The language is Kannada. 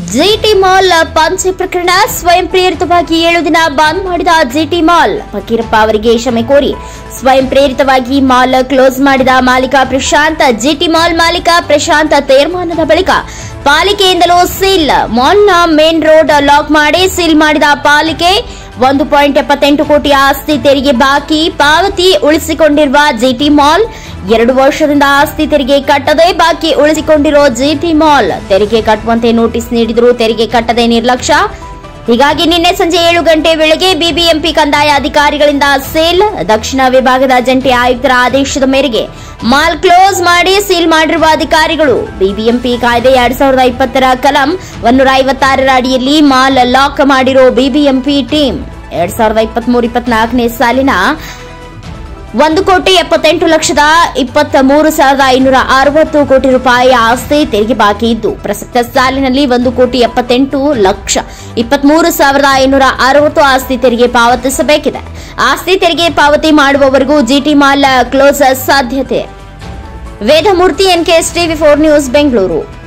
ಜಿಟಿ ಮಾಲ್ ಪಂಚೆ ಪ್ರಕರಣ ಸ್ವಯಂ ಪ್ರೇರಿತವಾಗಿ ಏಳು ದಿನ ಬಂದ್ ಮಾಡಿದ ಜಿಟಿ ಮಾಲ್ ಫಕೀರಪ್ಪ ಅವರಿಗೆ ಕ್ಷಮೆ ಕೋರಿ ಸ್ವಯಂ ಪ್ರೇರಿತವಾಗಿ ಮಾಲ್ ಕ್ಲೋಸ್ ಮಾಡಿದ ಮಾಲೀಕ ಪ್ರಶಾಂತ್ ಜಿಟಿ ಮಾಲ್ ಮಾಲೀಕ ಪ್ರಶಾಂತ್ ತೀರ್ಮಾನದ ಬಳಿಕ ಪಾಲಿಕೆಯಿಂದಲೂ ಸೀಲ್ ಮಾಲ್ನ ಮೇನ್ ರೋಡ್ ಲಾಕ್ ಮಾಡಿ ಸೀಲ್ ಮಾಡಿದ ಪಾಲಿಕೆ ಒಂದು ಪಾಯಿಂಟ್ ಎಪ್ಪತ್ತೆಂಟು ಕೋಟಿ ಆಸ್ತಿ ತೆರಿಗೆ ಬಾಕಿ ಪಾವತಿ ಉಳಿಸಿಕೊಂಡಿರುವ ಜಿಟಿ ಮಾಲ್ ಎರಡು ವರ್ಷದಿಂದ ಆಸ್ತಿ ತೆರಿಗೆ ಕಟ್ಟದೆ ಬಾಕಿ ಉಳಿಸಿಕೊಂಡಿರೋ ಜಿಟಿ ಮಾಲ್ ತೆರಿಗೆ ಕಟ್ಟುವಂತೆ ನೋಟಿಸ್ ನೀಡಿದರೂ ತೆರಿಗೆ ಕಟ್ಟದೆ ನಿರ್ಲಕ್ಷ್ಯ ಹೀಗಾಗಿ ನಿನ್ನೆ ಸಂಜೆ ಏಳು ಗಂಟೆ ವೇಳೆಗೆ ಬಿಬಿಎಂಪಿ ಕಂದಾಯ ಅಧಿಕಾರಿಗಳಿಂದ ಸೇಲ್ ದಕ್ಷಿಣ ವಿಭಾಗದ ಜಂಟಿ ಆಯುಕ್ತರ ಆದೇಶದ ಮೇರೆಗೆ ಮಾಲ್ ಕ್ಲೋಸ್ ಮಾಡಿ ಸೀಲ್ ಮಾಡಿರುವ ಅಧಿಕಾರಿಗಳು ಬಿಬಿಎಂಪಿ ಕಾಯ್ದೆ ಎರಡ್ ಸಾವಿರದ ಇಪ್ಪತ್ತರ ಕಲಂ ಒನ್ನೂರ ಐವತ್ತಾರರ ಅಡಿಯಲ್ಲಿ ಮಾಲ್ ಲಾಕ್ ಮಾಡಿರೋ ಬಿಬಿಎಂಪಿ ಟೀಮ್ ಎರಡ್ ಸಾವಿರದ ಇಪ್ಪತ್ಮೂರು ಇಪ್ಪತ್ನಾಲ್ಕನೇ ಸಾಲಿನ ಒಂದು ಕೋಟಿ ಎಪ್ಪತ್ತೆಂಟು ಲಕ್ಷದ ಇಪ್ಪತ್ತ ಮೂರು ಸಾವಿರದ ಐನೂರ ಅರವತ್ತು ಕೋಟಿ ರೂಪಾಯಿ ಆಸ್ತಿ ತೆರಿಗೆ ಬಾಕಿ ಇದ್ದು ಪ್ರಸಕ್ತ ಸಾಲಿನಲ್ಲಿ ಒಂದು ಕೋಟಿ ಎಪ್ಪತ್ತೆಂಟು ಲಕ್ಷ ಇಪ್ಪತ್ಮೂರು ಸಾವಿರದ ಐನೂರ ಅರವತ್ತು ಆಸ್ತಿ ತೆರಿಗೆ ಪಾವತಿಸಬೇಕಿದೆ ಆಸ್ತಿ ತೆರಿಗೆ ಪಾವತಿ ಮಾಡುವವರೆಗೂ ಜಿಟಿ ಮಾಲ್ ಕ್ಲೋಸ್ ಸಾಧ್ಯತೆ Vedamurthy NKS TV four news Bengaluru